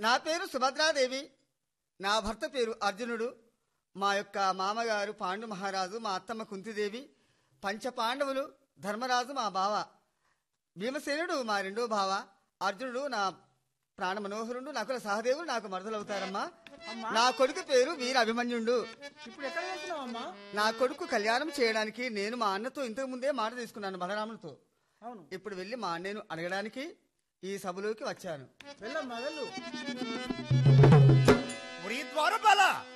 నా పేరు సుభద్రాదేవి నా భర్త పేరు అర్జునుడు మా యొక్క మామగారు పాండు మహారాజు మా అత్తమ్మ కుంతిదేవి పంచ పాండవులు ధర్మరాజు మా బావ భీమసేనుడు మా రెండో బావ అర్జునుడు నా ప్రాణ మనోహరుడు నకుల సహదేవుడు నాకు మరదలవుతారమ్మా అమ్మా నా కొడుకు పేరు వీర అభిమన్యుడు ఇప్పుడు ఎక్కడ వెళ్తున్నావు అమ్మా నా కొడుకు కళ్యాణం చేయడానికి నేను మా అన్నతో ఇంతకు ముందే మాట తీసుకున్నాను బలరామునితో అవును ఇప్పుడు వెళ్ళి మా అన్నయ్యను అడగడానికి ఈ సభలోకి వచ్చాను వెళ్ళమ్మా వెళ్ళు ఉరి ద్వారపాల